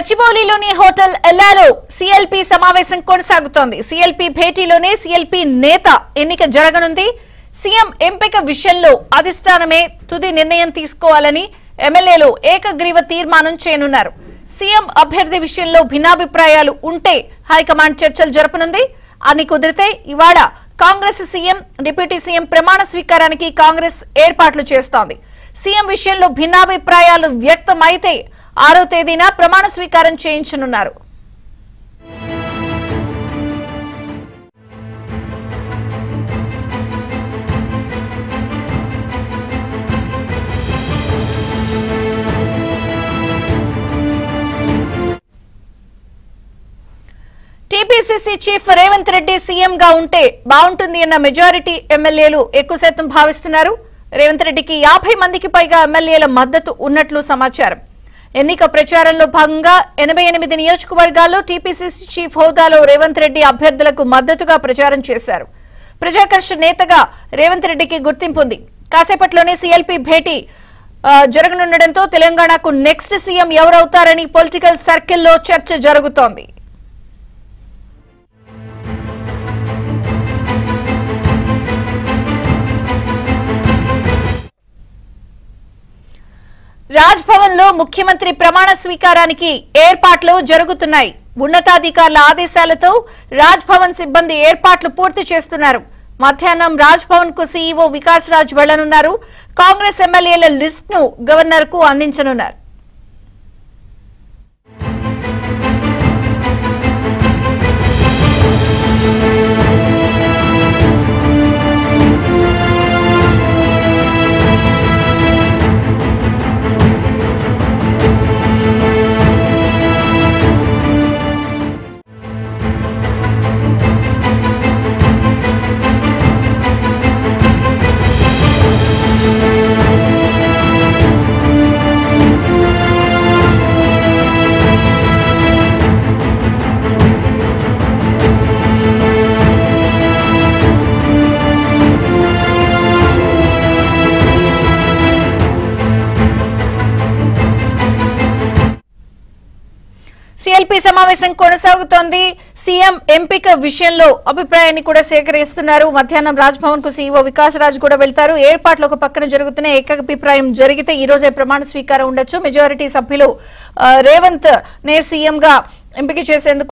గచ్చిబౌలిలోని hotel ఎల్లాలో CLP సమావేశం కొనసాగుతోంది CLP భేటీలోనే CLP నేత ఎన్నిక జరగనుంది సీఎం ఎంపిక విషయంలో అధిష్టానమే తుది నిర్ణయం తీసుకోవాలని ఎమ్మెల్యేలు ఏకగ్రీవ తీర్మానం చేయనున్నారు సీఎం అభ్యర్థి విషయంలో భిన్నాభిప్రాయాలు ఉంటే హైకమాండ్ చర్చలు జరపనుంది అన్ని కుదిరితే ఇవాళ కాంగ్రెస్ సీఎం డిప్యూటీ సీఎం ప్రమాణ స్వీకారానికి కాంగ్రెస్ ఏర్పాట్లు చేస్తోంది సీఎం విషయంలో భిన్నాభిప్రాయాలు వ్యక్తమైతే ఆరో తేదీన ప్రమాణ స్వీకారం చేయించనున్నారు TPCC chief Revanth Reddy CM గా ఉంటే బాగుంటుంది అన్న మెజారిటీ ఎమ్మెల్యేలు ఎక్కువ శాతం భావిస్తున్నారు రేవంత్ రెడ్డికి యాభై మందికి పైగా ఎమ్మెల్యేల మద్దతు ఉన్నట్లు సమాచారం ఎన్నిక ప్రచారంలో భాగంగా ఎనభై ఎనిమిది నియోజకవర్గాల్లో టీపీసీసీ చీఫ్ హోదాలో రేవంత్ రెడ్డి అభ్యర్థులకు మద్దతుగా ప్రచారం చేశారు ప్రజాకర్ష నేతగా రేవంత్ రెడ్డికి గుర్తింపు ఉంది కాసేపట్లోనే సీఎల్పీ భేటీ ఆ, జరగనుండటంతో తెలంగాణకు నెక్స్ట్ సీఎం ఎవరవుతారని పొలిటికల్ సర్కిల్లో చర్చ జరుగుతోంది రాజ్ భవన్ లో ముఖ్యమంత్రి ప్రమాణ స్వీకారానికి ఏర్పాట్లు జరుగుతున్నాయి ఉన్నతాధికారుల ఆదేశాలతో రాజ్ భవన్ సిబ్బంది ఏర్పాట్లు పూర్తి చేస్తున్నారు మధ్యాహ్నం రాజ్ భవన్ కు సీఈఓ వికాస్ రాజ్ వెళ్లనున్నారు కాంగ్రెస్ ఎమ్మెల్యేల లిస్ట్ ను గవర్నర్ కు అందించనున్నారు సిఎల్పి సమావేశం కొనసాగుతోంది సీఎం ఎంపిక విషయంలో అభిప్రాయాన్ని కూడా సేకరిస్తున్నారు మధ్యాహ్నం రాజ్భవన్ కు సీఈఓ వికాస్ రాజ్ కూడా వెళ్తారు ఏర్పాట్లు ఒక పక్కన జరుగుతున్న ఏకాభిప్రాయం జరిగితే ఈ రోజే ప్రమాణ స్వీకారం ఉండొచ్చు మెజారిటీ సభ్యులు ఆ, రేవంత్ నే సీఎం గా ఎంపిక చేసేందుకు